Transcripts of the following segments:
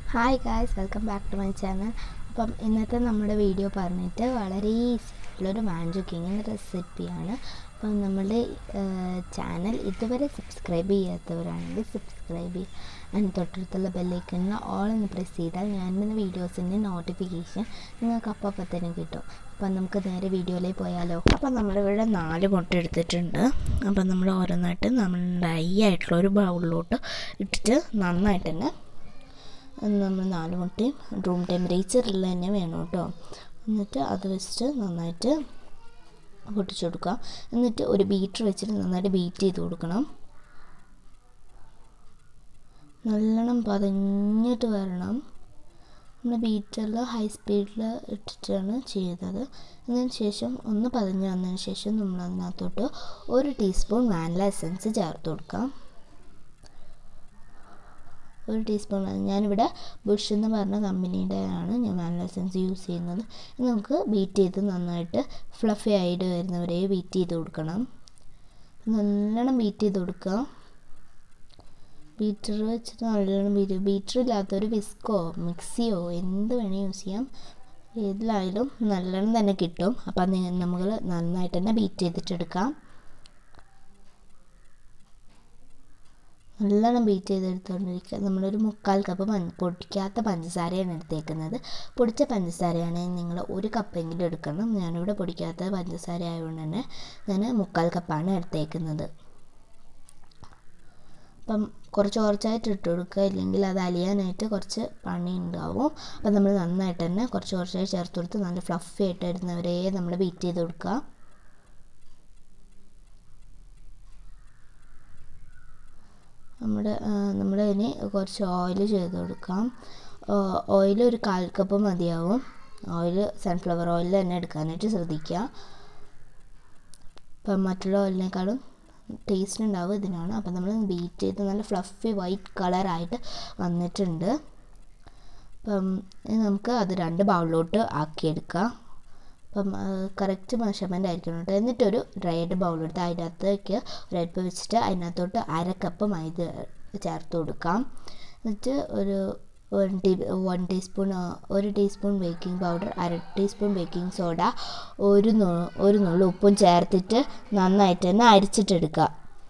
hi guys welcome back to my channel അപ്പം ഇന്നത്തെ നമ്മുടെ വീഡിയോ പറഞ്ഞിട്ട് വളരെ ഈസി ആയിട്ടുള്ളൊരു മാൻജോ കിങ്ങിൻ്റെ റെസിപ്പിയാണ് അപ്പം നമ്മുടെ ചാനൽ ഇതുവരെ സബ്സ്ക്രൈബ് ചെയ്യാത്തവരാണെങ്കിൽ സബ്സ്ക്രൈബ് ചെയ്യുക അതിന് തൊട്ടടുത്തുള്ള ബെല്ലൈക്കണിൽ ഓൾ എന്ന് പ്രസ് ചെയ്താൽ ഞാൻ ഇടുന്ന വീഡിയോസിൻ്റെ നോട്ടിഫിക്കേഷൻ നിങ്ങൾക്ക് അപ്പം അപ്പം തന്നെ കിട്ടും അപ്പം നമുക്ക് നേരെ വീഡിയോയിലേക്ക് പോയാലോ അപ്പം നമ്മളിവിടെ നാല് മുട്ട എടുത്തിട്ടുണ്ട് അപ്പം നമ്മൾ ഓരോന്നായിട്ട് നമ്മൾ ഡ്രൈ ആയിട്ടുള്ള ഒരു ബൗളിലോട്ട് ഇട്ടിട്ട് നന്നായിട്ട് തന്നെ നമ്മൾ നാല് മുട്ടയും റൂം ടെമ്പറേച്ചറിൽ തന്നെ വേണം കേട്ടോ എന്നിട്ട് അത് വെച്ചിട്ട് നന്നായിട്ട് പൊട്ടിച്ചു കൊടുക്കുക എന്നിട്ട് ഒരു ബീറ്റർ വെച്ചിട്ട് നന്നായിട്ട് ബീറ്റ് ചെയ്ത് കൊടുക്കണം നല്ലോണം പതഞ്ഞിട്ട് വരണം നമ്മൾ ബീറ്ററിൽ ഹൈ സ്പീഡിൽ ഇട്ടിട്ടാണ് ചെയ്തത് അതിന് ശേഷം ഒന്ന് പതഞ്ഞ് വന്നതിന് ശേഷം നമ്മൾ അതിനകത്തോട്ട് ഒരു ടീസ്പൂൺ വാനില എസൻസ് ചേർത്ത് കൊടുക്കാം ഒരു ടീസ്പൂൺ ഞാനിവിടെ ബുഷ് എന്ന് പറഞ്ഞ കമ്പനിയുടെ ആണ് ഞാൻ വാനില എസൻസ് യൂസ് ചെയ്യുന്നത് നമുക്ക് ബീറ്റ് ചെയ്ത് നന്നായിട്ട് ഫ്ലഫി ആയിട്ട് വരുന്നവരെ ബീറ്റ് ചെയ്ത് കൊടുക്കണം നല്ലോണം ബീറ്റ് ചെയ്ത് കൊടുക്കുക ബീറ്റർ വെച്ചിട്ട് നല്ലോണം ബീറ്റ് ബീറ്റർ ഇല്ലാത്തൊരു വിസ്കോ മിക്സിയോ എന്ത് വേണേൽ യൂസ് ചെയ്യാം ഏതിലായാലും നല്ലോണം തന്നെ കിട്ടും അപ്പം നമുക്ക് നന്നായിട്ട് തന്നെ ബീറ്റ് ചെയ്തിട്ടെടുക്കാം നല്ലോണം ബീറ്റ് ചെയ്തെടുത്തുകൊണ്ടിരിക്കുക നമ്മളൊരു മുക്കാൽ കപ്പ് പഞ്ച് പൊടിക്കാത്ത പഞ്ചസാരയാണ് എടുത്തേക്കുന്നത് പൊടിച്ച പഞ്ചസാരയാണെങ്കിൽ നിങ്ങൾ ഒരു കപ്പെങ്കിലും എടുക്കണം ഞാനിവിടെ പൊടിക്കാത്ത പഞ്ചസാര ആയതുകൊണ്ട് തന്നെ ഞാൻ മുക്കാൽ കപ്പാണ് എടുത്തേക്കുന്നത് അപ്പം കുറച്ച് കുറച്ചായിട്ട് ഇട്ട് കൊടുക്കുക ഇല്ലെങ്കിൽ അത് അലിയാനായിട്ട് കുറച്ച് പണി ഉണ്ടാവും അപ്പം നമ്മൾ നന്നായിട്ട് തന്നെ കുറച്ച് കുറച്ചായി ചേർത്ത് കൊടുത്ത് നല്ല ഫ്ലഫി ആയിട്ട് വരുന്നവരെ നമ്മൾ ബീറ്റ് ചെയ്ത് കൊടുക്കുക നമ്മുടെ നമ്മുടെ ഇനി കുറച്ച് ഓയിൽ ചെയ്ത് കൊടുക്കാം ഓയിൽ ഒരു കാൽ കപ്പ് മതിയാവും ഓയിൽ സൺഫ്ലവർ ഓയിൽ തന്നെ എടുക്കാനായിട്ട് ശ്രദ്ധിക്കുക ഇപ്പം മറ്റുള്ള ഓയിലിനേക്കാളും ടേസ്റ്റ് ഉണ്ടാവും ഇതിനാണ് അപ്പം നമ്മൾ ബീറ്റ് ചെയ്ത് നല്ല ഫ്ലഫി വൈറ്റ് കളറായിട്ട് വന്നിട്ടുണ്ട് അപ്പം നമുക്ക് അത് രണ്ട് ബൗളിലോട്ട് ആക്കിയെടുക്കാം അപ്പം കറക്റ്റ് മെഷർമെൻ്റ് ആയിരിക്കണം കേട്ടോ എന്നിട്ടൊരു ഡ്രൈഡ് ബൗൾ എടുത്ത് അതിനകത്തേക്ക് ഒരൽപ്പം വെച്ചിട്ട് അതിനകത്തോട്ട് അര കപ്പ് മൈദ ചേർത്ത് കൊടുക്കാം എന്നിട്ട് ഒരു വൺ ടീ വൺ ടീസ്പൂൺ ഒരു ടീസ്പൂൺ ബേക്കിംഗ് പൗഡർ അര ടീസ്പൂൺ ബേക്കിംഗ് സോഡ ഒരു നു ഒരു നുള്ളു ഉപ്പും ചേർത്തിട്ട് നന്നായിട്ട് തന്നെ അരിച്ചിട്ടെടുക്കുക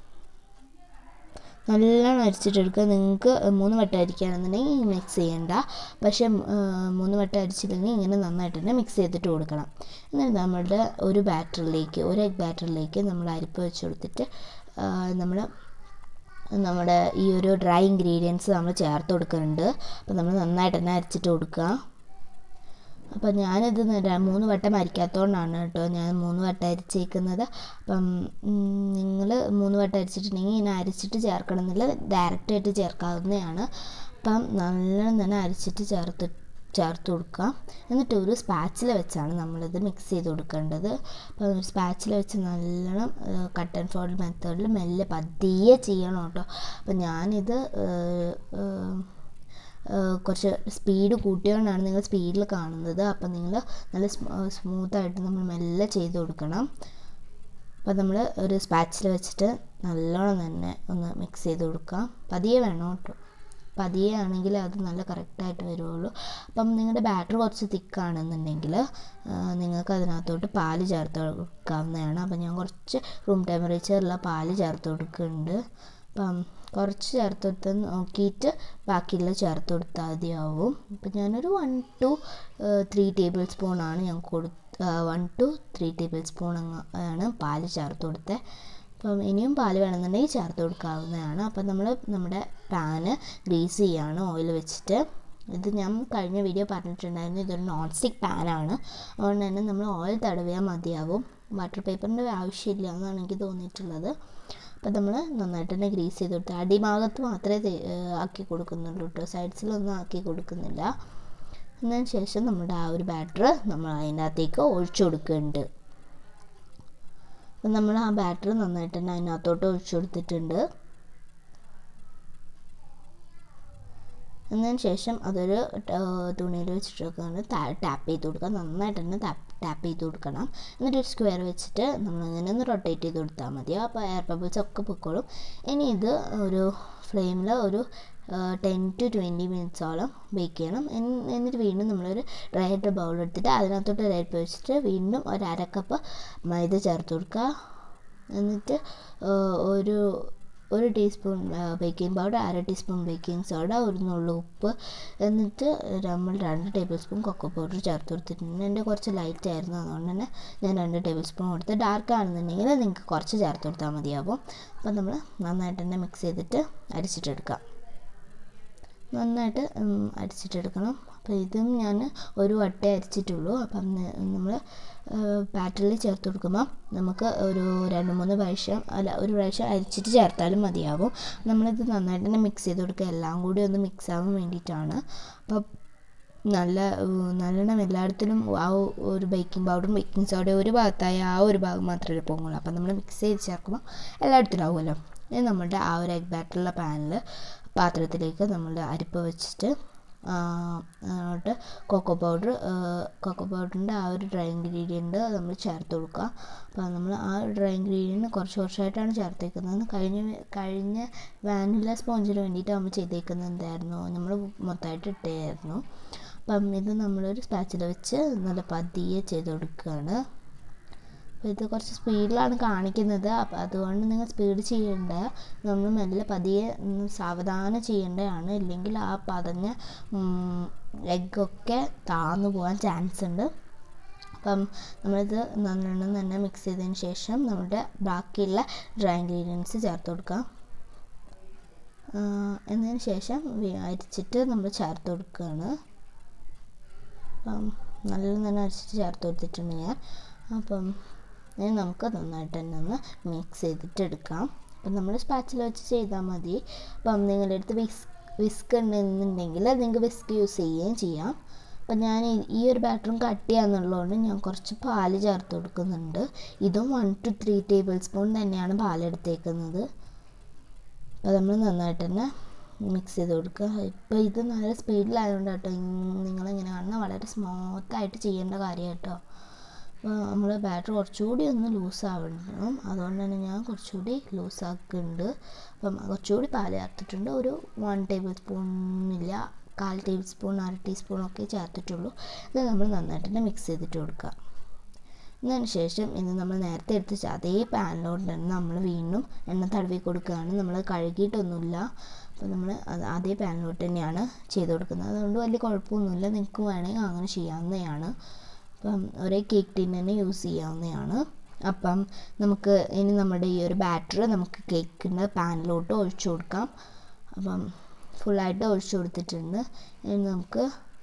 നല്ലോണം അരിച്ചിട്ടെടുക്കുക നിങ്ങൾക്ക് മൂന്ന് വട്ടം അരിക്കുകയാണെന്നുണ്ടെങ്കിൽ മിക്സ് ചെയ്യണ്ട പക്ഷേ മൂന്ന് വട്ടം അരിച്ചില്ലെങ്കിൽ ഇങ്ങനെ നന്നായിട്ട് തന്നെ മിക്സ് ചെയ്തിട്ട് കൊടുക്കണം എന്നിട്ട് നമ്മളുടെ ഒരു ബാറ്ററിലേക്ക് ഒരു എഗ് ബാറ്ററിലേക്ക് നമ്മൾ അരിപ്പ് വെച്ച് കൊടുത്തിട്ട് നമ്മൾ നമ്മുടെ ഈ ഒരു ഡ്രൈ ഇൻഗ്രീഡിയൻസ് നമ്മൾ ചേർത്ത് കൊടുക്കുന്നുണ്ട് അപ്പോൾ നമ്മൾ നന്നായിട്ട് തന്നെ അരിച്ചിട്ട് കൊടുക്കുക അപ്പം ഞാനിത് മൂന്ന് വട്ടം അരിക്കാത്തതുകൊണ്ടാണ് കേട്ടോ ഞാൻ മൂന്ന് വട്ടം അരിച്ചേക്കുന്നത് അപ്പം നിങ്ങൾ മൂന്ന് വട്ടം അരിച്ചിട്ടുണ്ടെങ്കിൽ ഇങ്ങനെ അരിച്ചിട്ട് ചേർക്കണമെന്നില്ല ഡയറക്റ്റായിട്ട് ചേർക്കാവുന്നതാണ് അപ്പം നല്ലോണം തന്നെ അരിച്ചിട്ട് ചേർത്ത് ചേർത്ത് കൊടുക്കുക എന്നിട്ട് ഒരു സ്പാച്ചില വെച്ചാണ് നമ്മളിത് മിക്സ് ചെയ്ത് കൊടുക്കേണ്ടത് അപ്പോൾ ഒരു സ്പാച്ചില വെച്ച് നല്ലോണം കട്ട് ആൻഡ് ഫോൾഡ് മെത്തേഡിൽ മെല്ലെ പതിയെ ചെയ്യണം കേട്ടോ അപ്പം ഞാനിത് കുറച്ച് സ്പീഡ് കൂട്ടിയോണ്ടാണ് നിങ്ങൾ സ്പീഡിൽ കാണുന്നത് അപ്പം നിങ്ങൾ നല്ല സ്മൂത്തായിട്ട് നമ്മൾ മെല്ലെ ചെയ്ത് കൊടുക്കണം അപ്പം നമ്മൾ ഒരു സ്പാച്ചിൽ വെച്ചിട്ട് നല്ലോണം തന്നെ ഒന്ന് മിക്സ് ചെയ്ത് കൊടുക്കാം പതിയെ വേണം കേട്ടോ പതിയെ ആണെങ്കിൽ അത് നല്ല കറക്റ്റായിട്ട് വരുള്ളൂ അപ്പം നിങ്ങളുടെ ബാറ്റർ കുറച്ച് തിക്കാണെന്നുണ്ടെങ്കിൽ നിങ്ങൾക്ക് അതിനകത്തോട്ട് പാല് ചേർത്ത് കൊടുക്കാവുന്നതാണ് അപ്പം ഞാൻ കുറച്ച് റൂം ടെമ്പറേച്ചറിലുള്ള പാല് ചേർത്ത് കൊടുക്കുന്നുണ്ട് അപ്പം കുറച്ച് ചേർത്ത് കൊടുത്ത് നോക്കിയിട്ട് ബാക്കിയുള്ള ചേർത്ത് കൊടുത്താൽ മതിയാവും ഇപ്പം ഞാനൊരു വൺ ടു ത്രീ ടേബിൾ സ്പൂണാണ് ഞാൻ കൊടു one two three tablespoon ആണ് പാല് ചേർത്ത് കൊടുത്തത് അപ്പം ഇനിയും പാല് വേണമെന്നുണ്ടെങ്കിൽ ചേർത്ത് കൊടുക്കാവുന്നതാണ് അപ്പം നമ്മൾ നമ്മുടെ പാന് ഗ്രീസ് ചെയ്യാണ് ഓയിൽ വെച്ചിട്ട് ഇത് ഞാൻ കഴിഞ്ഞ വീഡിയോ പറഞ്ഞിട്ടുണ്ടായിരുന്നു ഇതൊരു നോൺ സ്റ്റിക്ക് പാനാണ് അതുകൊണ്ട് തന്നെ നമ്മൾ ഓയിൽ തടവിയാൽ മതിയാവും ബട്ടർ പേപ്പറിൻ്റെ ആവശ്യമില്ല എന്നാണ് എനിക്ക് തോന്നിയിട്ടുള്ളത് അപ്പോൾ നമ്മൾ നന്നായിട്ട് തന്നെ ഗ്രീസ് ചെയ്ത് കൊടുത്ത് അടിഭാഗത്ത് മാത്രമേ ആക്കി കൊടുക്കുന്നുള്ളൂ കേട്ടോ സൈഡ്സിലൊന്നും ആക്കി കൊടുക്കുന്നില്ല എന്നതിന് ശേഷം നമ്മുടെ ആ ഒരു ബാറ്റർ നമ്മൾ അതിൻ്റെ അകത്തേക്ക് ഒഴിച്ചു കൊടുക്കുന്നുണ്ട് അപ്പം നമ്മൾ ആ ബാറ്റർ നന്നായിട്ട് തന്നെ അതിനകത്തോട്ട് ഒഴിച്ചു കൊടുത്തിട്ടുണ്ട് എന്നതിന് ശേഷം അതൊരു തുണിയിൽ വെച്ചിട്ടൊക്കെ ടാപ്പ് ചെയ്ത് കൊടുക്കുക നന്നായിട്ട് തന്നെ ടാപ്പ് ചെയ്ത് കൊടുക്കണം എന്നിട്ട് ഒരു സ്ക്വയർ വെച്ചിട്ട് നമ്മളിങ്ങനെ ഒന്ന് റൊട്ടേറ്റ് ചെയ്ത് കൊടുത്താൽ മതി അപ്പോൾ എയർ ബബിൾസ് ഒക്കെ പൊക്കോളും ഇനി ഇത് ഒരു ഫ്ലെയിമിൽ ഒരു ടെൻ ടു ട്വൻറ്റി മിനിറ്റ്സോളം ബേക്ക് ചെയ്യണം എൻ- എന്നിട്ട് വീണ്ടും നമ്മളൊരു ഡ്രൈ ആയിട്ട് ബൗൾ എടുത്തിട്ട് അതിനകത്തോട്ട് അരപ്പ് വെച്ചിട്ട് വീണ്ടും ഒരു അര കപ്പ് മൈദ ചേർത്ത് കൊടുക്കുക എന്നിട്ട് ആ, ഒരു ഒരു ടീസ്പൂൺ ബേക്കിംഗ് പൗഡർ അര ടീസ്പൂൺ ബേക്കിംഗ് സോഡ ഒരു നുള്ളു ഉപ്പ് എന്നിട്ട് നമ്മൾ രണ്ട് ടേബിൾ സ്പൂൺ കൊക്കോ പൗഡർ ചേർത്ത് കൊടുത്തിട്ടുണ്ട് എൻ്റെ കുറച്ച് ലൈറ്റ് ആയിരുന്നു അതുകൊണ്ട് തന്നെ ഞാൻ രണ്ട് ടേബിൾ സ്പൂൺ കൊടുത്ത് ഡാർക്ക് ആണെന്നുണ്ടെങ്കിൽ നിങ്ങൾക്ക് കുറച്ച് ചേർത്ത് കൊടുത്താൽ മതിയാവും അപ്പോൾ നമ്മൾ നന്നായിട്ട് തന്നെ മിക്സ് ചെയ്തിട്ട് അരിച്ചിട്ടെടുക്കാം നന്നായിട്ട് ഉം, അരിച്ചിട്ടെടുക്കണം അപ്പോൾ ഇതും ഞാൻ ഒരു വട്ടേ അരിച്ചിട്ടുള്ളൂ അപ്പം നമ്മൾ ബാറ്ററിൽ ചേർത്ത് കൊടുക്കുമ്പോൾ നമുക്ക് ഒരു രണ്ട് മൂന്ന് പ്രാവശ്യം അല്ല ഒരു പ്രാവശ്യം അരിച്ചിട്ട് ചേർത്താലും മതിയാവും നമ്മളിത് നന്നായിട്ട് തന്നെ മിക്സ് ചെയ്ത് കൊടുക്കുക എല്ലാം കൂടി ഒന്ന് മിക്സ് ആവാൻ വേണ്ടിയിട്ടാണ് അപ്പം നല്ല ഉം, നല്ലോണം എല്ലായിടത്തിലും ആ ഒ- ഒരു ബേക്കിംഗ് പൗഡറും ബേക്കിംഗ് സോഡയും ഒരു ഭാഗത്തായ ആ ഒരു ഭാഗം മാത്രമേ പോകുള്ളൂ അപ്പം നമ്മൾ മിക്സ് ചെയ്ത് ചേർക്കുമ്പോൾ എല്ലായിടത്തിലും ആവുമല്ലോ ഇനി നമ്മുടെ ആ ഒരു എഗ് ബാറ്ററുള്ള പാനിൽ പാത്രത്തിലേക്ക് നമ്മൾ അരിപ്പ് വെച്ചിട്ട് ആ, അങ്ങോട്ട് കൊക്കോ പൗഡർ കൊക്കോ പൗഡറിൻ്റെ ആ ഒരു ഡ്രൈ ഇൻഗ്രീഡിയൻറ്റ് നമ്മൾ ചേർത്ത് കൊടുക്കുക അപ്പോൾ നമ്മൾ ആ ഡ്രൈ ഇൻഗ്രീഡിയൻറ്റ് കുറച്ച് കുറച്ചായിട്ടാണ് ചേർത്തേക്കുന്നത് കഴിഞ്ഞ കഴിഞ്ഞ വാനില സ്പോഞ്ചിന് വേണ്ടിയിട്ട് നമ്മൾ ചെയ്തേക്കുന്നത് എന്തായിരുന്നു നമ്മൾ മൊത്തമായിട്ട് ഇട്ടായിരുന്നു അപ്പം ഇത് നമ്മളൊരു സ്പാച്ചിൽ വെച്ച് നല്ല പതിയെ ചെയ്ത് കൊടുക്കുകയാണ് അപ്പോൾ ഇത് കുറച്ച് സ്പീഡിലാണ് കാണിക്കുന്നത് അപ്പോൾ അതുകൊണ്ട് നിങ്ങൾ സ്പീഡ് ചെയ്യേണ്ട നമ്മൾ മെല്ലെ പതിയെ ഉം, സാവധാനം ചെയ്യേണ്ടതാണ് ഇല്ലെങ്കിൽ ആ പതഞ്ഞ എഗ്ഗൊക്കെ താന്നു പോകാൻ ചാൻസ് ഉണ്ട് അപ്പം നമ്മളിത് നല്ലോണം തന്നെ മിക്സ് ചെയ്തതിന് ശേഷം നമ്മുടെ ബാക്കിയുള്ള ഡ്രൈ ഇൻഗ്രീഡിയൻസ് ചേർത്ത് കൊടുക്കാം ആ, എന്നതിന് ശേഷം വി- അരിച്ചിട്ട് നമ്മൾ ചേർത്ത് കൊടുക്കുകയാണ് അപ്പം നല്ലോണം തന്നെ അരിച്ചിട്ട് ചേർത്ത് കൊടുത്തിട്ടുണ്ട് ഞാൻ അപ്പം ഇനി നമുക്ക് നന്നായിട്ട് തന്നെ ഒന്ന് മിക്സ് ചെയ്തിട്ട് എടുക്കാം അപ്പം നമ്മൾ സ്പാച്ചിൽ വെച്ച് ചെയ്താൽ മതി അപ്പം നിങ്ങളുടെ അടുത്ത് വിസ്ക് വിസ്ക് ഉണ്ടെന്നുണ്ടെങ്കിൽ നിങ്ങൾക്ക് വിസ്ക് യൂസ് ചെയ്യുകയും ചെയ്യാം അപ്പം ഞാൻ ഈ- ഈ ഒരു ബാറ്ററും കട്ട് ചെയ്യാന്നുള്ളതുകൊണ്ട് ഞാൻ കുറച്ച് പാല് ചേർത്ത് കൊടുക്കുന്നുണ്ട് ഇതും one two three tablespoon തന്നെയാണ് പാലെടുത്തേക്കുന്നത് അപ്പോൾ നമ്മൾ നന്നായിട്ട് തന്നെ മിക്സ് ചെയ്ത് കൊടുക്കുക ഇപ്പോൾ ഇത് നല്ല സ്പീഡിലായതുകൊണ്ട് കേട്ടോ നിങ്ങളിങ്ങനെ കാണുന്ന വളരെ സ്മൂത്തായിട്ട് ചെയ്യേണ്ട കാര്യം കേട്ടോ അപ്പോൾ നമ്മൾ ബാറ്റർ കുറച്ചുകൂടി ഒന്ന് ലൂസ് ആവണം അതുകൊണ്ട് തന്നെ ഞാൻ കുറച്ചുകൂടി ലൂസ് ആക്കുന്നുണ്ട് അപ്പം കുറച്ചുകൂടി പാല് ചേർത്തിട്ടുണ്ട് ഒരു വൺ ടേബിൾ സ്പൂണില്ല കാൽ ടേബിൾ സ്പൂൺ അര ടീസ്പൂൺ ഒക്കെ ചേർത്തിട്ടുള്ളൂ ഇത് നമ്മൾ നന്നായിട്ട് തന്നെ മിക്സ് ചെയ്തിട്ട് കൊടുക്കുക എന്നതിന് ശേഷം ഇത് നമ്മൾ നേരത്തെ എടുത്ത് വെച്ച അതേ പാനിലോട്ട് തന്നെ നമ്മൾ വീണ്ടും എണ്ണ തടവി കൊടുക്കുകയാണ് നമ്മൾ കഴുകിയിട്ടൊന്നുമില്ല അപ്പോൾ നമ്മൾ അത് അതേ പാനിലോട്ട് തന്നെയാണ് ചെയ്ത് കൊടുക്കുന്നത് അതുകൊണ്ട് വലിയ കുഴപ്പമൊന്നുമില്ല നിങ്ങൾക്ക് വേണമെങ്കിൽ അങ്ങനെ ചെയ്യാവുന്നതാണ് അപ്പം ഒരേ കേക്ക് ടിൻ തന്നെ യൂസ് ചെയ്യാവുന്നതാണ് അപ്പം നമുക്ക് ഇനി നമ്മുടെ ഈ ഒരു ബാറ്റർ നമുക്ക് കേക്കിൻ്റെ പാനിലോട്ട് ഒഴിച്ചു കൊടുക്കാം അപ്പം ഫുള്ളായിട്ട് ഒഴിച്ചു കൊടുത്തിട്ടുണ്ട് ഇനി നമുക്ക്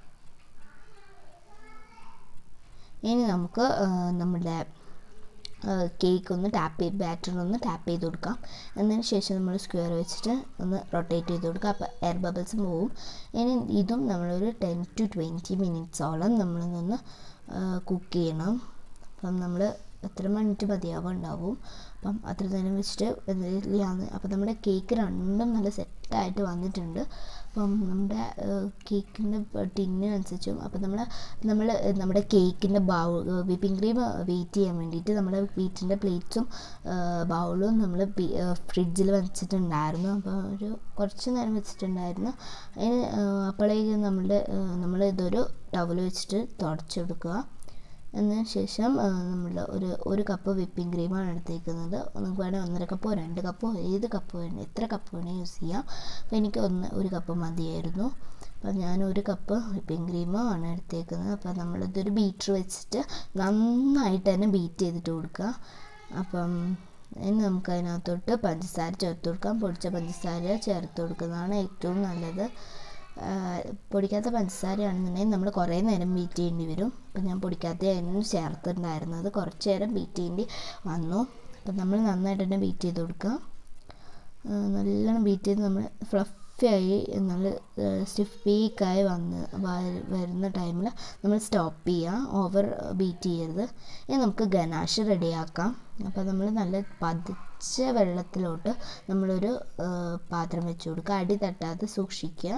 ഇനി നമുക്ക് ആ, നമ്മുടെ കേക്ക് ഒന്ന് ടാപ്പ് ചെയ്ത് ബാറ്റർ ഒന്ന് ടാപ്പ് ചെയ്ത് കൊടുക്കാം എന്നതിന് ശേഷം നമ്മൾ സ്ക്വയർ വെച്ചിട്ട് ഒന്ന് റൊട്ടേറ്റ് ചെയ്ത് കൊടുക്കുക അപ്പോൾ എയർ ബബിൾസും പോവും ഇനി ഇതും നമ്മളൊരു ടെൻ ടു ട്വൻറ്റി മിനിറ്റ്സോളം നമ്മളിതൊന്ന് കുക്ക് ചെയ്യണം അപ്പം നമ്മൾ എത്ര മിനിറ്റ് മതിയാവും ഉണ്ടാവും അപ്പം അത്ര നേരം വെച്ചിട്ട് എന്തെങ്കിലും അപ്പം നമ്മുടെ കേക്ക് രണ്ടും നല്ല സെറ്റായിട്ട് വന്നിട്ടുണ്ട് അപ്പം നമ്മുടെ കേക്കിൻ്റെ ടിന്നിനനുസരിച്ചും അപ്പം നമ്മൾ നമ്മൾ നമ്മുടെ കേക്കിൻ്റെ ബൗ വിപ്പിംഗ് ക്രീം വെയിറ്റ് ചെയ്യാൻ വേണ്ടിയിട്ട് നമ്മുടെ വീറ്റിൻ്റെ പ്ലേറ്റ്സും ബൗളും നമ്മൾ ഫ്രിഡ്ജിൽ വെച്ചിട്ടുണ്ടായിരുന്നു അപ്പോൾ ഒരു കുറച്ച് നേരം വെച്ചിട്ടുണ്ടായിരുന്നു അതിന് അപ്പോഴേക്കും നമ്മുടെ നമ്മൾ ഇതൊരു ടവൽ വെച്ചിട്ട് തുടച്ചെടുക്കുക എന്നതിന് ശേഷം നമ്മൾ ഒരു ഒരു കപ്പ് വിപ്പിംഗ് ക്രീമാണ് എടുത്തേക്കുന്നത് നിങ്ങൾക്ക് വേണമെങ്കിൽ ഒന്നര കപ്പോ രണ്ട് കപ്പോ ഏത് കപ്പ് വേണം എത്ര കപ്പ് വേണേൽ യൂസ് ചെയ്യാം അപ്പോൾ എനിക്ക് ഒന്ന് ഒരു കപ്പ് മതിയായിരുന്നു അപ്പോൾ ഞാൻ ഒരു കപ്പ് വിപ്പിംഗ് ക്രീമാണ് എടുത്തേക്കുന്നത് അപ്പോൾ നമ്മളിതൊരു ബീറ്റർ വെച്ചിട്ട് നന്നായിട്ട് തന്നെ ബീറ്റ് ചെയ്തിട്ട് കൊടുക്കുക അപ്പം ഇനി നമുക്ക് അതിനകത്തോട്ട് പഞ്ചസാര ചേർത്ത് കൊടുക്കാം പൊടിച്ച പഞ്ചസാര ചേർത്ത് കൊടുക്കുന്നതാണ് ഏറ്റവും നല്ലത് പൊടിക്കാത്ത പഞ്ചസാരയാണെന്നുണ്ടെങ്കിൽ നമ്മൾ കുറേ നേരം ബീറ്റ് ചെയ്യേണ്ടി വരും അപ്പം ഞാൻ പൊടിക്കാത്തതായിരുന്നു ചേർത്തിട്ടുണ്ടായിരുന്നത് കുറച്ച് നേരം ബീറ്റ് ചെയ്യേണ്ടി വന്നു അപ്പം നമ്മൾ നന്നായിട്ട് തന്നെ ബീറ്റ് ചെയ്ത് കൊടുക്കുക നല്ലോണം ബീറ്റ് ചെയ്ത് നമ്മൾ ഫ്ലഫിയായി നല്ല സ്റ്റിഫ് പീക്കായി വന്ന് വരുന്ന ടൈമിൽ നമ്മൾ സ്റ്റോപ്പ് ചെയ്യുക ഓവർ ബീറ്റ് ചെയ്യരുത് ഇനി നമുക്ക് ഗനാഷ് റെഡിയാക്കാം അപ്പോൾ നമ്മൾ നല്ല പതിച്ച വെള്ളത്തിലോട്ട് നമ്മളൊരു പാത്രം വെച്ച് കൊടുക്കുക അടി തട്ടാതെ സൂക്ഷിക്കുക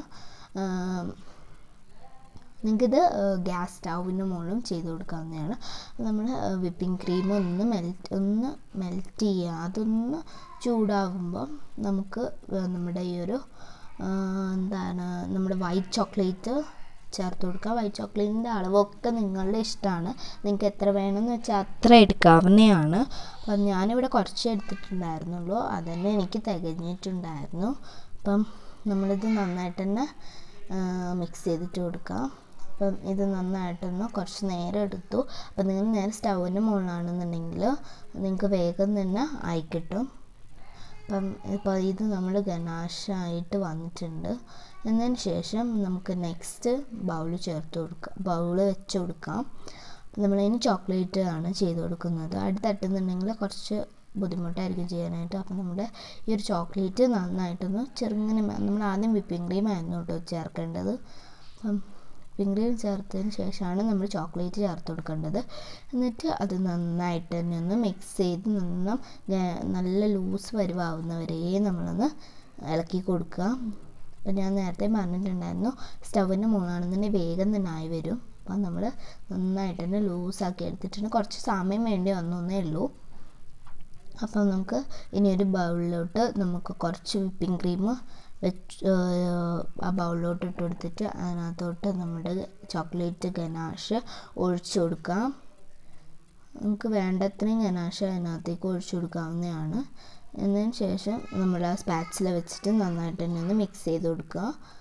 നിങ്ങൾക്കിത് ഗ്യാസ് സ്റ്റൗവിൻ്റെ മുകളിലും ചെയ്ത് കൊടുക്കാവുന്നതാണ് നമ്മൾ വിപ്പിംഗ് ക്രീം ഒന്ന് മെൽറ്റ് ഒന്ന് മെൽറ്റ് ചെയ്യുക അതൊന്ന് ചൂടാകുമ്പോൾ നമുക്ക് നമ്മുടെ ഈ ഒരു ആ, എന്താണ് നമ്മുടെ വൈറ്റ് ചോക്ലേറ്റ് ചേർത്ത് കൊടുക്കുക വൈറ്റ് ചോക്ലേറ്റിൻ്റെ അളവൊക്കെ നിങ്ങളുടെ ഇഷ്ടമാണ് നിങ്ങൾക്ക് എത്ര വേണമെന്ന് വെച്ചാൽ അത്ര എടുക്കാവുന്നതാണ് അപ്പം ഞാനിവിടെ കുറച്ച് എടുത്തിട്ടുണ്ടായിരുന്നുള്ളൂ അതന്നെ എനിക്ക് തികഞ്ഞിട്ടുണ്ടായിരുന്നു അപ്പം നമ്മളിത് നന്നായിട്ട് തന്നെ മിക്സ് ചെയ്തിട്ട് കൊടുക്കാം അപ്പം ഇത് നന്നായിട്ടൊന്ന് കുറച്ച് നേരം എടുത്തു അപ്പം നിങ്ങൾ നേരെ സ്റ്റൗവിൻ്റെ മുകളിലാണെന്നുണ്ടെങ്കിൽ നിങ്ങൾക്ക് വേഗം തന്നെ ആയി കിട്ടും അപ്പം ഇപ്പോൾ ഇത് നമ്മൾ ഗനാശായിട്ട് വന്നിട്ടുണ്ട് എന്നതിന് ശേഷം നമുക്ക് നെക്സ്റ്റ് ബൗൾ ചേർത്ത് കൊടുക്കാം ബൗൾ വെച്ച് കൊടുക്കാം നമ്മളതിന് ചോക്ലേറ്റ് ആണ് ചെയ്ത് കൊടുക്കുന്നത് അടി തട്ടുന്നുണ്ടെങ്കിൽ കുറച്ച് ബുദ്ധിമുട്ടായിരിക്കും ചെയ്യാനായിട്ട് അപ്പം നമ്മുടെ ഈ ഒരു ചോക്ലേറ്റ് നന്നായിട്ടൊന്ന് ചെറുങ്ങനെ മ- നമ്മൾ ആദ്യം വിപ്പിംഗ് ക്രീം ആയിരുന്നു കേട്ടോ ചേർക്കേണ്ടത് അപ്പം വിപ്പിംഗ് ക്രീം ചേർത്തതിന് ശേഷമാണ് നമ്മൾ ചോക്ലേറ്റ് ചേർത്ത് കൊടുക്കേണ്ടത് എന്നിട്ട് അത് നന്നായിട്ട് തന്നെ ഒന്ന് മിക്സ് ചെയ്ത് നന്ന ഗ- നല്ല ലൂസ് വരുവാവുന്നവരെ നമ്മളൊന്ന് ഇളക്കി കൊടുക്കുക അപ്പം ഞാൻ നേരത്തെ പറഞ്ഞിട്ടുണ്ടായിരുന്നു സ്റ്റൗവിൻ്റെ മുകളാണെന്നുണ്ടെങ്കിൽ വേഗം തന്നെ ആയി വരും അപ്പം നമ്മൾ നന്നായിട്ട് തന്നെ ലൂസാക്കി എടുത്തിട്ടുണ്ട് കുറച്ച് സമയം വേണ്ടി വന്നു എന്നേ ഉള്ളൂ അപ്പം നമുക്ക് ഇനി ഒരു ബൗളിലോട്ട് നമുക്ക് കുറച്ച് വിപ്പിംഗ് ക്രീം വെച്ച് ആ ബൗളിലോട്ട് ഇട്ട് കൊടുത്തിട്ട് അതിനകത്തോട്ട് നമ്മുടെ ചോക്ലേറ്റ് ഗനാഷ് ഒഴിച്ചു കൊടുക്കാം നമുക്ക് വേണ്ടത്രയും ഗനാഷ് അതിനകത്തേക്ക് ഒഴിച്ചു കൊടുക്കാവുന്നതാണ് എന്നതിന് ശേഷം നമ്മൾ ആ സ്പാച്ചില വെച്ചിട്ട് നന്നായിട്ട് തന്നെ ഒന്ന് മിക്സ് ചെയ്ത് കൊടുക്കുക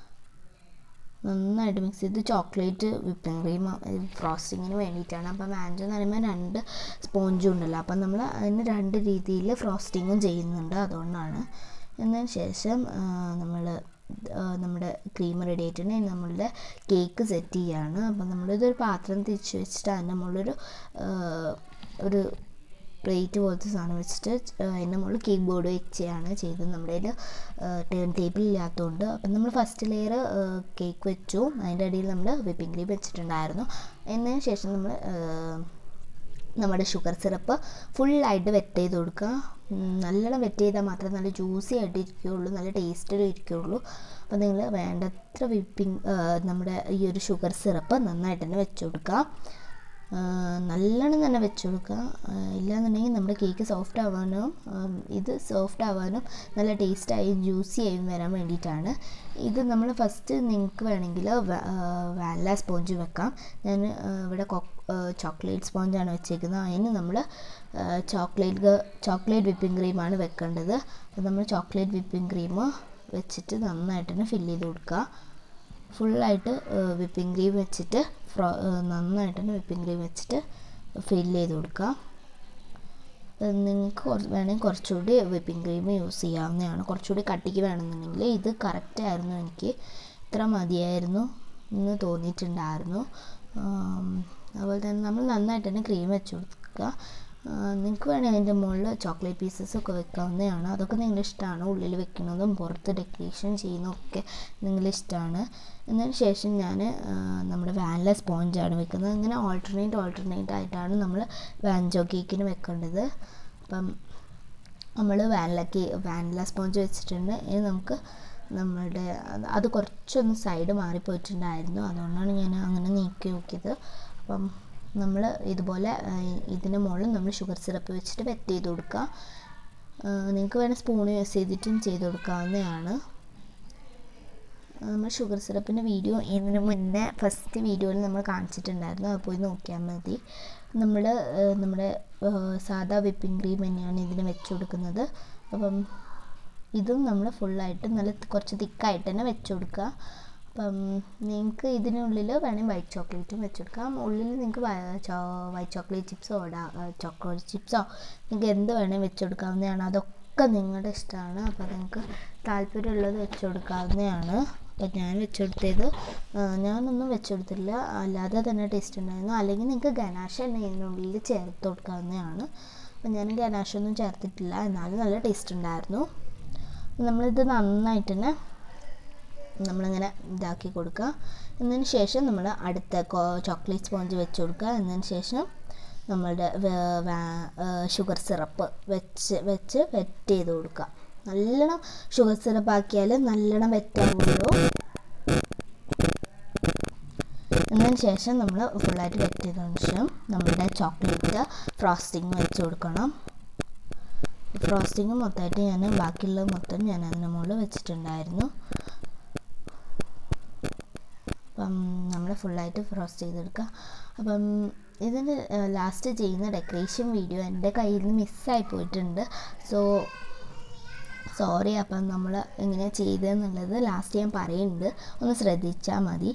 നന്നായിട്ട് മിക്സ് ചെയ്ത് ചോക്ലേറ്റ് വിപ്പിംഗ് ക്രീം ഫ്രോസ്റ്റിങ്ങിന് വേണ്ടിയിട്ടാണ് അപ്പം മാഞ്ചോ എന്ന് പറയുമ്പോൾ രണ്ട് സ്പോഞ്ചും ഉണ്ടല്ലോ അപ്പം നമ്മൾ അതിന് രണ്ട് രീതിയിൽ ഫ്രോസ്റ്റിങ്ങും ചെയ്യുന്നുണ്ട് അതുകൊണ്ടാണ് എന്നതിന് ശേഷം നമ്മൾ നമ്മുടെ ക്രീം റെഡി ആയിട്ടുണ്ട് ഇനി നമ്മളുടെ കേക്ക് സെറ്റ് ചെയ്യാണ് അപ്പം നമ്മളിതൊരു പാത്രം തിരിച്ച് വെച്ചിട്ട് അതിൻ്റെ മുകളിലൊരു ആ, ഒരു പ്ലേറ്റ് പോലത്തെ സാധനം വെച്ചിട്ട് അതിൻ്റെ മുകളിൽ കേക്ക് ബോർഡ് വെച്ചാണ് ചെയ്തത് നമ്മുടെ കയ്യിൽ ടേൺ ടേബിൾ ഇല്ലാത്തതുകൊണ്ട് അപ്പം നമ്മൾ ഫസ്റ്റ് ലെയർ കേക്ക് വെച്ചു അതിൻ്റെ അടിയിൽ നമ്മൾ വിപ്പിംഗ് ക്രീം വെച്ചിട്ടുണ്ടായിരുന്നു എന്നതിന് ശേഷം നമ്മൾ നമ്മുടെ ഷുഗർ സിറപ്പ് ഫുള്ളായിട്ട് വെറ്റ് ചെയ്ത് കൊടുക്കുക ഉം, നല്ലോണം വെറ്റ് ചെയ്താൽ മാത്രമേ നല്ല ജ്യൂസി ആയിട്ട് ഇരിക്കുകയുള്ളൂ നല്ല ടേസ്റ്റിൽ ഇരിക്കുകയുള്ളൂ അപ്പോൾ നിങ്ങൾ വേണ്ടത്ര വിപ്പിംഗ് നമ്മുടെ ഈ ഒരു ഷുഗർ സിറപ്പ് നന്നായിട്ട് തന്നെ വെച്ച് കൊടുക്കുക ആ, നല്ലോണം തന്നെ വെച്ച് കൊടുക്കുക ആ, ഇല്ലാന്നുണ്ടെങ്കിൽ നമ്മുടെ കേക്ക് സോഫ്റ്റ് ആവാനും ഉം, ഇത് സോഫ്റ്റ് ആവാനും നല്ല ടേസ്റ്റായി ജ്യൂസി ആയും വരാൻ വേണ്ടിയിട്ടാണ് ഇത് നമ്മൾ ഫസ്റ്റ് നിങ്ങൾക്ക് വേണമെങ്കിൽ വാനില സ്പോഞ്ച് വെക്കാം ഞാൻ ആ, ഇവിടെ ചോക്ലേറ്റ് സ്പോഞ്ചാണ് വെച്ചേക്കുന്നത് അതിന് നമ്മൾ ചോക്ലേറ്റ് ചോക്ലേറ്റ് വിപ്പിംഗ് ക്രീമാണ് വെക്കേണ്ടത് അപ്പോൾ നമ്മൾ ചോക്ലേറ്റ് വിപ്പിംഗ് ക്രീം വെച്ചിട്ട് നന്നായിട്ട് തന്നെ ഫില്ല് ചെയ്ത് കൊടുക്കുക ഫുള്ളായിട്ട് വിപ്പിംഗ് ക്രീം വെച്ചിട്ട് ഫ്രോ നന്നായിട്ട് തന്നെ വിപ്പിംഗ് ക്രീം വെച്ചിട്ട് ഫില്ല് ചെയ്ത് കൊടുക്കുക നിങ്ങൾക്ക് കുറച്ച് വേണമെങ്കിൽ കുറച്ചുകൂടി വിപ്പിംഗ് ക്രീം യൂസ് ചെയ്യാവുന്നതാണ് കുറച്ചുകൂടി കട്ടിക്ക് വേണമെന്നുണ്ടെങ്കിൽ ഇത് കറക്റ്റ് ആയിരുന്നു എനിക്ക് ഇത്ര മതിയായിരുന്നു എന്ന് തോന്നിയിട്ടുണ്ടായിരുന്നു ആം, അതുപോലെ തന്നെ നമ്മൾ നന്നായിട്ട് തന്നെ ക്രീം വെച്ച് കൊടുക്കുക നിങ്ങൾക്ക് വേണമെങ്കിൽ അതിൻ്റെ മുകളിൽ ചോക്ലേറ്റ് പീസസ് ഒക്കെ വെക്കാവുന്നതാണ് അതൊക്കെ നിങ്ങളുടെ ഇഷ്ടമാണ് ഉള്ളിൽ വെക്കുന്നതും പുറത്ത് ഡെക്കറേഷൻ ചെയ്യുന്നതൊക്കെ നിങ്ങളുടെ ഇഷ്ടമാണ് എന്നതിന് ശേഷം ഞാൻ നമ്മുടെ വാനില സ്പോഞ്ചാണ് വെക്കുന്നത് അങ്ങനെ ഓൾട്ടർനേറ്റ് ഓൾട്ടർനേറ്റ് ആയിട്ടാണ് നമ്മൾ വാൻജോ കേക്കിന് വെക്കേണ്ടത് അപ്പം നമ്മൾ വാനില കേ വാനില സ്പോഞ്ച് വെച്ചിട്ടുണ്ട് ഇനി നമുക്ക് നമ്മളുടെ അത് അത് കുറച്ചൊന്ന് സൈഡ് മാറിപ്പോയിട്ടുണ്ടായിരുന്നു അതുകൊണ്ടാണ് ഞാൻ അങ്ങനെ നീക്കി നോക്കിയത് അപ്പം നമ്മൾ ഇതുപോലെ ആ, ഇതിൻ്റെ മുകളിൽ നമ്മൾ ഷുഗർ സിറപ്പ് വെച്ചിട്ട് വെറ്റ് ചെയ്ത് കൊടുക്കുക നിങ്ങൾക്ക് വേണേൽ സ്പൂൺ യൂസ് ചെയ്തിട്ടും ചെയ്ത് കൊടുക്കാവുന്നതാണ് നമ്മൾ ഷുഗർ സിറപ്പിൻ്റെ വീഡിയോ ഇതിന് മുന്നേ ഫസ്റ്റ് വീഡിയോയിൽ നമ്മൾ കാണിച്ചിട്ടുണ്ടായിരുന്നു അത് പോയി നോക്കിയാൽ മതി നമ്മൾ നമ്മുടെ ആ, സാദാ വിപ്പിംഗ് ക്രീം തന്നെയാണ് ഇതിന് വെച്ച് കൊടുക്കുന്നത് അപ്പം ഇതും നമ്മൾ ഫുള്ളായിട്ട് നല്ല കുറച്ച് തിക്കായിട്ട് തന്നെ വെച്ച് കൊടുക്കുക അപ്പം നിങ്ങൾക്ക് ഇതിനുള്ളിൽ വേണമെങ്കിൽ വൈറ്റ് ചോക്ലേറ്റും വെച്ച് കൊടുക്കാം ഉള്ളിൽ നിങ്ങൾക്ക് വൈറ്റ് ചോക്ലേറ്റ് ചിപ്സോ ചോക്ലേറ്റ് ചിപ്സോ നിങ്ങൾക്ക് എന്ത് വേണമെങ്കിൽ വെച്ച് കൊടുക്കാവുന്നതാണ് അതൊക്കെ നിങ്ങളുടെ ഇഷ്ടമാണ് അപ്പോൾ നിങ്ങൾക്ക് താല്പര്യമുള്ളത് വെച്ച് കൊടുക്കാവുന്നതാണ് അപ്പം ഞാൻ വെച്ച് കൊടുത്തത് ആ, ഞാനൊന്നും വെച്ച് കൊടുത്തില്ല അല്ലാതെ തന്നെ ടേസ്റ്റ് ഉണ്ടായിരുന്നു അല്ലെങ്കിൽ നിങ്ങൾക്ക് ഗനാഷ തന്നെ ഇതിനുള്ളിൽ ചേർത്ത് കൊടുക്കാവുന്നതാണ് അപ്പം ഞാൻ ഗനാഷൊന്നും ചേർത്തിട്ടില്ല എന്നാലും നല്ല ടേസ്റ്റ് ഉണ്ടായിരുന്നു നമ്മളിത് നന്നായിട്ട് തന്നെ നമ്മളിങ്ങനെ ഇതാക്കി കൊടുക്കുക എന്നതിന് ശേഷം നമ്മൾ അടുത്ത ചോക്ലേറ്റ് സ്പോഞ്ച് വെച്ച് കൊടുക്കുക എന്നതിന് ശേഷം നമ്മളുടെ ഷുഗർ സിറപ്പ് വെച്ച് വെച്ച് വെറ്റ് ചെയ്ത് കൊടുക്കുക നല്ലോണം ഷുഗർ സിറപ്പ് ആക്കിയാൽ നല്ലോണം വെറ്റാവുള്ളൂ എന്നതിന് ശേഷം നമ്മൾ ഫുള്ളായിട്ട് വെറ്റ് ചെയ്തതിന് ശേഷം നമ്മളുടെ ചോക്ലേറ്റ് ഫ്രോസ്റ്റിംഗ് വെച്ച് കൊടുക്കണം ഫ്രോസ്റ്റിങ് മൊത്തമായിട്ട് ഞാൻ ബാക്കിയുള്ളത് മൊത്തം ഞാൻ അതിന് മുകളിൽ വെച്ചിട്ടുണ്ടായിരുന്നു അപ്പം നമ്മൾ ഫുള്ളായിട്ട് ഫ്രോസ്റ്റ് ചെയ്തെടുക്കുക അപ്പം ഇതിന് ലാസ്റ്റ് ചെയ്യുന്ന ഡെക്കറേഷൻ വീഡിയോ എൻ്റെ കയ്യിൽ നിന്ന് മിസ്സായി പോയിട്ടുണ്ട് സോ സോറി അപ്പം നമ്മൾ എങ്ങനെ ചെയ്തതെന്നുള്ളത് ലാസ്റ്റ് ഞാൻ പറയുന്നുണ്ട് ഒന്ന് ശ്രദ്ധിച്ചാൽ മതി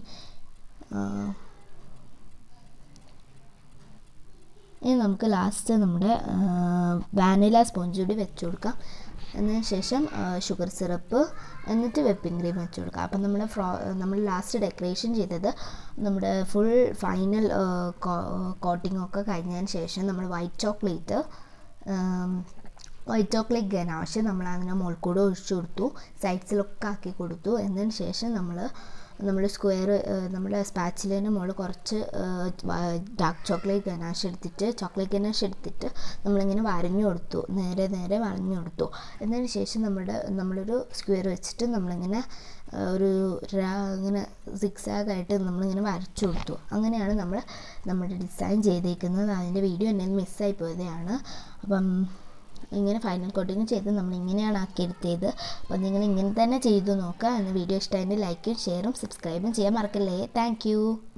ഇനി നമുക്ക് ലാസ്റ്റ് നമ്മുടെ വാനില സ്പോഞ്ച് കൂടി വെച്ച് കൊടുക്കാം അതിന് ശേഷം ഷുഗർ സിറപ്പ് എന്നിട്ട് വെപ്പിംഗ് ക്രീം വെച്ച് കൊടുക്കാം അപ്പം നമ്മുടെ ഫ്രോ നമ്മൾ ലാസ്റ്റ് ഡെക്കറേഷൻ ചെയ്തത് നമ്മുടെ ഫുൾ ഫൈനൽ കോട്ടിംഗ് ഒക്കെ കഴിഞ്ഞതിന് ശേഷം നമ്മൾ white chocolate white chocolate ganache നമ്മൾ അതിനെ മുകൾക്കൂടെ ഒഴിച്ചു കൊടുത്തു സൈഡ്സിലൊക്കെ ആക്കി കൊടുത്തു എന്നതിന് ശേഷം നമ്മൾ നമ്മൾ സ്ക്വയർ നമ്മുടെ സ്പാച്ചിലിന് മുകളിൽ കുറച്ച് ഡാർക്ക് ചോക്ലേറ്റ് ഗനാഷ് എടുത്തിട്ട് ചോക്ലേറ്റ് ഗനാഷ് എടുത്തിട്ട് നമ്മളിങ്ങനെ വരഞ്ഞു കൊടുത്തു നേരെ നേരെ വരഞ്ഞു കൊടുത്തു എന്നതിന് ശേഷം നമ്മുടെ നമ്മളൊരു സ്ക്വയർ വെച്ചിട്ട് നമ്മളിങ്ങനെ ഒരു ഇങ്ങനെ സിക്സാഗ് ആയിട്ട് നമ്മളിങ്ങനെ വരച്ചു കൊടുത്തു അങ്ങനെയാണ് നമ്മൾ നമ്മുടെ ഡിസൈൻ ചെയ്തേക്കുന്നത് അതിൻ്റെ വീഡിയോ എന്നെ മിസ്സായി പോയതാണ് അപ്പം ഇങ്ങനെ ഫൈനൽ കോട്ടിങ് ചെയ്ത് നമ്മൾ ഇങ്ങനെയാണ് ആക്കിയെടുത്തത് അപ്പോൾ നിങ്ങൾ ഇങ്ങനെ തന്നെ ചെയ്തു നോക്കുക എന്ന വീഡിയോ ഇഷ്ടമായിട്ട് ലൈക്കും ഷെയറും സബ്സ്ക്രൈബും ചെയ്യാൻ മറക്കല്ലേ താങ്ക്